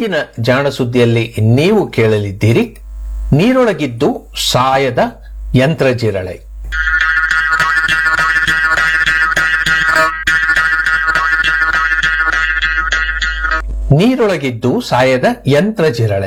ಇಂದಿನ ಜಾಣ ಸುದ್ದಿಯಲ್ಲಿ ನೀವು ಕೇಳಲಿದ್ದೀರಿ ನೀರೊಳಗಿದ್ದು ಸಾಯದ ಯಂತ್ರಜಿರಳೆ ನೀರೊಳಗಿದ್ದು ಸಾಯದ ಯಂತ್ರಜಿರಳೆ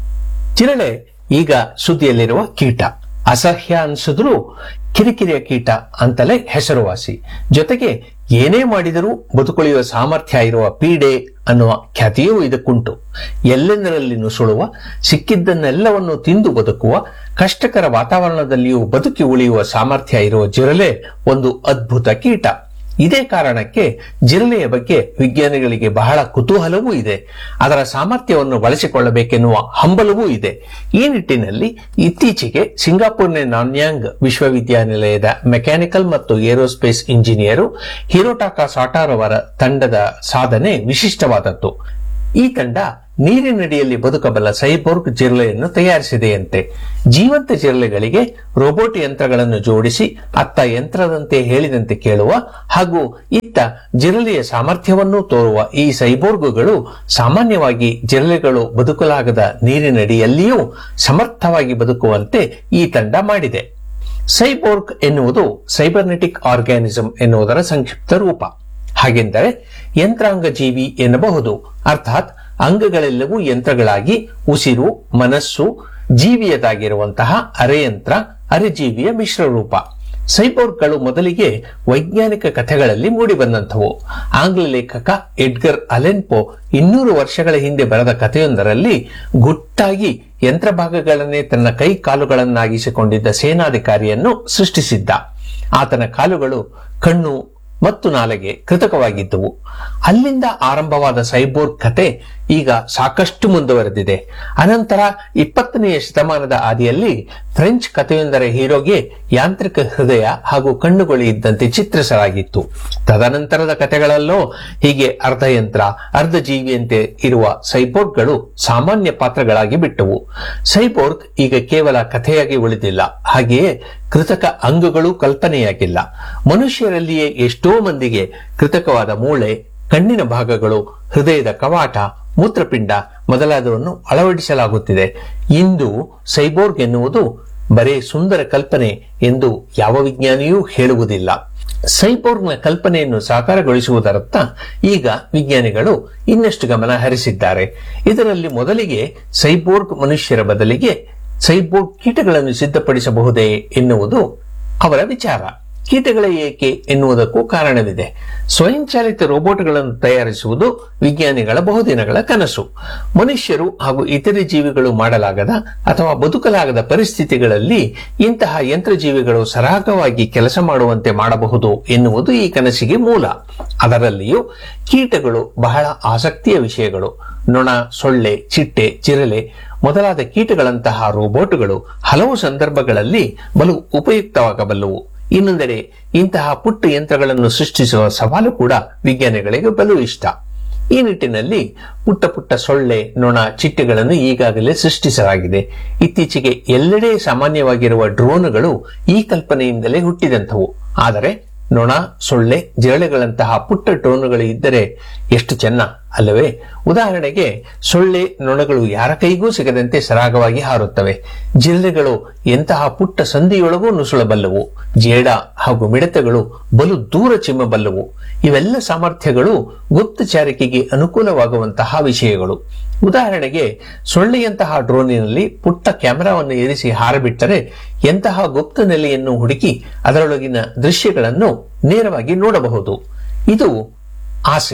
ಜಿರಳೆ ಈಗ ಸುದ್ದಿಯಲ್ಲಿರುವ ಕೀಟ ಅಸಹ್ಯ ಅನ್ಸಿದ್ರೂ ಕಿರಿಕಿರಿಯ ಕೀಟ ಅಂತಲೇ ಹೆಸರುವಾಸಿ ಜೊತೆಗೆ ಏನೇ ಮಾಡಿದರೂ ಬದುಕುಳಿಯುವ ಸಾಮರ್ಥ್ಯ ಇರುವ ಪೀಡೆ ಅನ್ನುವ ಖ್ಯಾತಿಯೂ ಇದಕ್ಕುಂಟು ಎಲ್ಲೆಂದರಲ್ಲಿ ನುಸುಳುವ ಸಿಕ್ಕಿದ್ದನ್ನೆಲ್ಲವನ್ನು ತಿಂದು ಬದುಕುವ ಕಷ್ಟಕರ ವಾತಾವರಣದಲ್ಲಿಯೂ ಬದುಕಿ ಉಳಿಯುವ ಸಾಮರ್ಥ್ಯ ಇರುವ ಜಿರಲೆ ಒಂದು ಅದ್ಭುತ ಕೀಟ ಇದೇ ಕಾರಣಕ್ಕೆ ಜಿರಲೆಯ ಬಗ್ಗೆ ವಿಜ್ಞಾನಿಗಳಿಗೆ ಬಹಳ ಕುತೂಹಲವೂ ಇದೆ ಅದರ ಸಾಮರ್ಥ್ಯವನ್ನು ಬಳಸಿಕೊಳ್ಳಬೇಕೆನ್ನುವ ಹಂಬಲವೂ ಇದೆ ಈ ನಿಟ್ಟಿನಲ್ಲಿ ಇತ್ತೀಚೆಗೆ ಸಿಂಗಾಪುರ್ನ ನಾನ್ಯಾಂಗ್ ವಿಶ್ವವಿದ್ಯಾನಿಲಯದ ಮೆಕ್ಯಾನಿಕಲ್ ಮತ್ತು ಏರೋಸ್ಪೇಸ್ ಇಂಜಿನಿಯರು ಹಿರೋಟಾಕಾ ಸಾಟಾರ್ ಅವರ ತಂಡದ ಸಾಧನೆ ವಿಶಿಷ್ಟವಾದದ್ದು ಈ ತಂಡ ನೀರಿನಡಿಯಲ್ಲಿ ಬದುಕಬಲ್ಲ ಸೈಬೋರ್ಗ್ ಜಿರಳೆಯನ್ನು ತಯಾರಿಸಿದೆಯಂತೆ ಜೀವಂತ ಜಿರಳೆಗಳಿಗೆ ರೋಬೋಟ್ ಯಂತ್ರಗಳನ್ನು ಜೋಡಿಸಿ ಅತ್ತ ಯಂತ್ರದಂತೆ ಹೇಳಿದಂತೆ ಕೇಳುವ ಹಾಗೂ ಇತ್ತ ಜಿರಳೆಯ ಸಾಮರ್ಥ್ಯವನ್ನು ತೋರುವ ಈ ಸೈಬೋರ್ಗುಗಳು ಸಾಮಾನ್ಯವಾಗಿ ಜಿರಳೆಗಳು ಬದುಕಲಾಗದ ನೀರಿನಡಿಯಲ್ಲಿಯೂ ಸಮರ್ಥವಾಗಿ ಬದುಕುವಂತೆ ಈ ತಂಡ ಮಾಡಿದೆ ಸೈಬೋರ್ಗ್ ಎನ್ನುವುದು ಸೈಬರ್ನೆಟಿಕ್ ಆರ್ಗ್ಯಾನಿಸಂ ಎನ್ನುವುದರ ಸಂಕ್ಷಿಪ್ತ ರೂಪ ಹಾಗೆಂದರೆ ಯಂತ್ರಾಂಗ ಜೀವಿ ಎನ್ನಬಹುದು ಅರ್ಥಾತ್ ಅಂಗಗಳೆಲ್ಲವೂ ಯಂತ್ರಗಳಾಗಿ ಉಸಿರು ಮನಸ್ಸು ಜೀವಿಯದಾಗಿರುವಂತಹ ಅರೆಯಂತ್ರ ಅರೆಜೀವಿಯ ಮಿಶ್ರ ರೂಪ ಸೈಬೋರ್ಗ್ಗಳು ಮೊದಲಿಗೆ ವೈಜ್ಞಾನಿಕ ಕಥೆಗಳಲ್ಲಿ ಮೂಡಿಬಂದಂಥವು ಆಂಗ್ಲ ಲೇಖಕ ಎಡ್ಗರ್ ಅಲೆನ್ಪೋ ಇನ್ನೂರು ವರ್ಷಗಳ ಹಿಂದೆ ಬರೆದ ಕಥೆಯೊಂದರಲ್ಲಿ ಗುಟ್ಟಾಗಿ ಯಂತ್ರ ಭಾಗಗಳನ್ನೇ ತನ್ನ ಕೈ ಕಾಲುಗಳನ್ನಾಗಿಸಿಕೊಂಡಿದ್ದ ಸೇನಾಧಿಕಾರಿಯನ್ನು ಸೃಷ್ಟಿಸಿದ್ದ ಆತನ ಕಾಲುಗಳು ಕಣ್ಣು ಮತ್ತು ನಾಲೆಗೆ ಕೃತಕವಾಗಿದ್ದವು ಅಲ್ಲಿಂದ ಆರಂಭವಾದ ಸೈಬೋರ್ಗ್ ಕತೆ ಈಗ ಸಾಕಷ್ಟು ಮುಂದುವರೆದಿದೆ ಅನಂತರ ಇಪ್ಪತ್ತನೆಯ ಶತಮಾನದ ಆದಿಯಲ್ಲಿ ಫ್ರೆಂಚ್ ಕಥೆಯೊಂದರ ಹೀರೋಗೆ ಯಾಂತ್ರಿಕ ಹೃದಯ ಹಾಗೂ ಕಣ್ಣುಗಳು ಇದ್ದಂತೆ ಚಿತ್ರಿಸಲಾಗಿತ್ತು ತದನಂತರದ ಕಥೆಗಳಲ್ಲೋ ಹೀಗೆ ಅರ್ಧ ಯಂತ್ರ ಅರ್ಧ ಜೀವಿಯಂತೆ ಇರುವ ಸೈಬೋರ್ಗ್ಗಳು ಸಾಮಾನ್ಯ ಪಾತ್ರಗಳಾಗಿ ಬಿಟ್ಟವು ಸೈಬೋರ್ಗ್ ಈಗ ಕೇವಲ ಕಥೆಯಾಗಿ ಉಳಿದಿಲ್ಲ ಹಾಗೆಯೇ ಕೃತಕ ಅಂಗಗಳು ಕಲ್ಪನೆಯಾಗಿಲ್ಲ ಮನುಷ್ಯರಲ್ಲಿಯೇ ಎಷ್ಟೋ ಮಂದಿಗೆ ಕೃತಕವಾದ ಮೂಳೆ ಕಣ್ಣಿನ ಭಾಗಗಳು ಹೃದಯದ ಕವಾಟ ಮೂತ್ರಪಿಂಡ ಮೊದಲಾದವನ್ನು ಅಳವಡಿಸಲಾಗುತ್ತಿದೆ ಇಂದು ಸೈಬೋರ್ಗ್ ಎನ್ನುವುದು ಬರೇ ಸುಂದರ ಕಲ್ಪನೆ ಎಂದು ಯಾವ ವಿಜ್ಞಾನಿಯೂ ಹೇಳುವುದಿಲ್ಲ ಸೈಬೋರ್ಗ್ನ ಕಲ್ಪನೆಯನ್ನು ಸಾಕಾರಗೊಳಿಸುವುದರತ್ತ ಈಗ ವಿಜ್ಞಾನಿಗಳು ಇನ್ನಷ್ಟು ಗಮನ ಹರಿಸಿದ್ದಾರೆ ಇದರಲ್ಲಿ ಮೊದಲಿಗೆ ಸೈಬೋರ್ಗ್ ಮನುಷ್ಯರ ಬದಲಿಗೆ ಸೈಬೋರ್ಗ್ ಕೀಟಗಳನ್ನು ಸಿದ್ಧಪಡಿಸಬಹುದೇ ಎನ್ನುವುದು ಅವರ ವಿಚಾರ ಕೀಟಗಳೇ ಏಕೆ ಎನ್ನುವುದಕ್ಕೂ ಕಾರಣವಿದೆ ಸ್ವಯಂಚಾಲಿತ ರೋಬೋಟ್ಗಳನ್ನು ತಯಾರಿಸುವುದು ವಿಜ್ಞಾನಿಗಳ ಬಹುದಿನಗಳ ಕನಸು ಮನುಷ್ಯರು ಹಾಗೂ ಇತರೆ ಜೀವಿಗಳು ಮಾಡಲಾಗದ ಅಥವಾ ಬದುಕಲಾಗದ ಪರಿಸ್ಥಿತಿಗಳಲ್ಲಿ ಇಂತಹ ಯಂತ್ರಜೀವಿಗಳು ಸರಾಗವಾಗಿ ಕೆಲಸ ಮಾಡುವಂತೆ ಮಾಡಬಹುದು ಎನ್ನುವುದು ಈ ಕನಸಿಗೆ ಮೂಲ ಅದರಲ್ಲಿಯೂ ಕೀಟಗಳು ಬಹಳ ಆಸಕ್ತಿಯ ವಿಷಯಗಳು ನೊಣ ಸೊಳ್ಳೆ ಚಿಟ್ಟೆ ಚಿರಲೆ ಮೊದಲಾದ ಕೀಟಗಳಂತಹ ರೋಬೋಟ್ಗಳು ಹಲವು ಸಂದರ್ಭಗಳಲ್ಲಿ ಬಲು ಉಪಯುಕ್ತವಾಗಬಲ್ಲವು ಇನ್ನೊಂದೆಡೆ ಇಂತಹ ಪುಟ್ಟ ಯಂತ್ರಗಳನ್ನು ಸೃಷ್ಟಿಸುವ ಸವಾಲು ಕೂಡ ವಿಜ್ಞಾನಿಗಳಿಗೆ ಬಲು ಇಷ್ಟ ಈ ನಿಟ್ಟಿನಲ್ಲಿ ಪುಟ್ಟ ಪುಟ್ಟ ಸೊಳ್ಳೆ ನೊಣ ಚಿಟ್ಟೆಗಳನ್ನು ಈಗಾಗಲೇ ಸೃಷ್ಟಿಸಲಾಗಿದೆ ಇತ್ತೀಚೆಗೆ ಎಲ್ಲೆಡೆ ಸಾಮಾನ್ಯವಾಗಿರುವ ಡ್ರೋನ್ಗಳು ಈ ಕಲ್ಪನೆಯಿಂದಲೇ ಹುಟ್ಟಿದಂಥವು ಆದರೆ ನೊಣ ಸೊಳ್ಳೆ ಜಿರಳೆಗಳಂತಹ ಪುಟ್ಟ ಡ್ರೋನ್ಗಳು ಇದ್ದರೆ ಎಷ್ಟು ಚೆನ್ನ ಅಲ್ಲವೇ ಉದಾಹರಣೆಗೆ ಸೊಳ್ಳೆ ನೊಣಗಳು ಯಾರ ಕೈಗೂ ಸಿಗದಂತೆ ಸರಾಗವಾಗಿ ಹಾರುತ್ತವೆ ಜಿರಳೆಗಳು ಎಂತಹ ಪುಟ್ಟ ಸಂಧಿಯೊಳಗೂ ನುಸುಳಬಲ್ಲವು ಜೇಡ ಹಾಗೂ ಮಿಡತೆಗಳು ಬಲು ದೂರ ಚಿಮ್ಮಬಲ್ಲವು ಇವೆಲ್ಲ ಸಾಮರ್ಥ್ಯಗಳು ಗುಪ್ತಚಾರಿಕೆಗೆ ಅನುಕೂಲವಾಗುವಂತಹ ವಿಷಯಗಳು ಉದಾಹರಣೆಗೆ ಸೊಳ್ಳೆಯಂತಹ ಡ್ರೋನಿನಲ್ಲಿ ಪುಟ್ಟ ಕ್ಯಾಮೆರಾವನ್ನು ಇರಿಸಿ ಹಾರಬಿಟ್ಟರೆ ಎಂತಹ ಗುಪ್ತ ನೆಲೆಯನ್ನು ಹುಡುಕಿ ಅದರೊಳಗಿನ ದೃಶ್ಯಗಳನ್ನು ನೇರವಾಗಿ ನೋಡಬಹುದು ಇದು ಆಸೆ